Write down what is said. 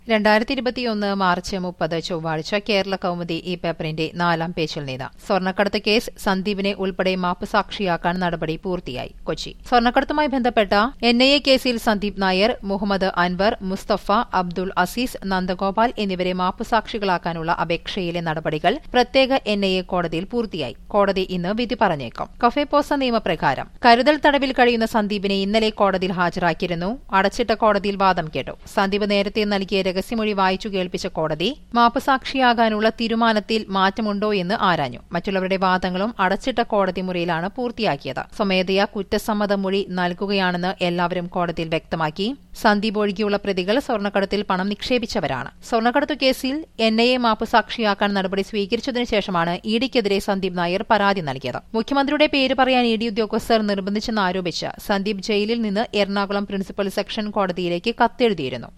രണ്ടായിരത്തി ഇരുപത്തിയൊന്ന് മാർച്ച് മുപ്പത് ചൊവ്വാഴ്ച കേരള കൗമുദി ഈ പേപ്പറിന്റെ നാലാം പേജിൽ നിന്ന് സ്വർണ്ണക്കടത്ത് കേസ് സന്ദീപിനെ ഉൾപ്പെടെ മാപ്പുസാക്ഷിയാക്കാൻ നടപടി പൂർത്തിയായി കൊച്ചി സ്വർണ്ണക്കടത്തുമായി ബന്ധപ്പെട്ട എൻ ഐ എ കേസിൽ സന്ദീപ് നായർ മുഹമ്മദ് അൻവർ മുസ്തഫ അബ്ദുൾ അസീസ് നന്ദഗോപാൽ എന്നിവരെ മാപ്പുസാക്ഷികളാക്കാനുള്ള അപേക്ഷയിലെ നടപടികൾ പ്രത്യേക എൻ ഐ എ കോടതിയിൽ പൂർത്തിയായി കോടതി ഇന്ന് വിധി പറഞ്ഞേക്കും കഫേപോസ നിയമപ്രകാരം കരുതൽ തടവിൽ കഴിയുന്ന സന്ദീപിനെ ഇന്നലെ കോടതിയിൽ ഹാജരാക്കിയിരുന്നു അടച്ചിട്ട കോടതിയിൽ വാദം കേട്ടു സന്ദീപ് നേരത്തെ നൽകിയ രഹസ്യമൊഴി വായിച്ചു കേൾപ്പിച്ച കോടതി മാപ്പുസാക്ഷിയാകാനുള്ള തീരുമാനത്തിൽ മാറ്റമുണ്ടോ എന്ന് ആരാഞ്ഞു മറ്റുള്ളവരുടെ വാദങ്ങളും അടച്ചിട്ട കോടതി മുറിയിലാണ് പൂർത്തിയാക്കിയത് സ്വമേധയാ കുറ്റസമ്മത മൊഴി നൽകുകയാണെന്ന് എല്ലാവരും കോടതിയിൽ വ്യക്തമാക്കി സന്ദീപ് ഒഴികെയുള്ള പ്രതികൾ സ്വർണ്ണക്കടത്തിൽ പണം നിക്ഷേപിച്ചവരാണ് സ്വർണ്ണക്കടത്തു കേസിൽ എൻ ഐ എ മാപ്പുസാക്ഷിയാക്കാൻ നടപടി സ്വീകരിച്ചതിനു ശേഷമാണ് ഇഡിക്കെതിരെ സന്ദീപ് നായർ പരാതി നൽകിയത് മുഖ്യമന്ത്രിയുടെ പേര് പറയാൻ ഇ ഡി ഉദ്യോഗസ്ഥർ നിർബന്ധിച്ചെന്നാരോപിച്ച് സന്ദീപ് ജയിലിൽ നിന്ന് എറണാകുളം പ്രിൻസിപ്പൽ സെക്ഷൻ കോടതിയിലേക്ക് കത്തെഴുതിയിരുന്നു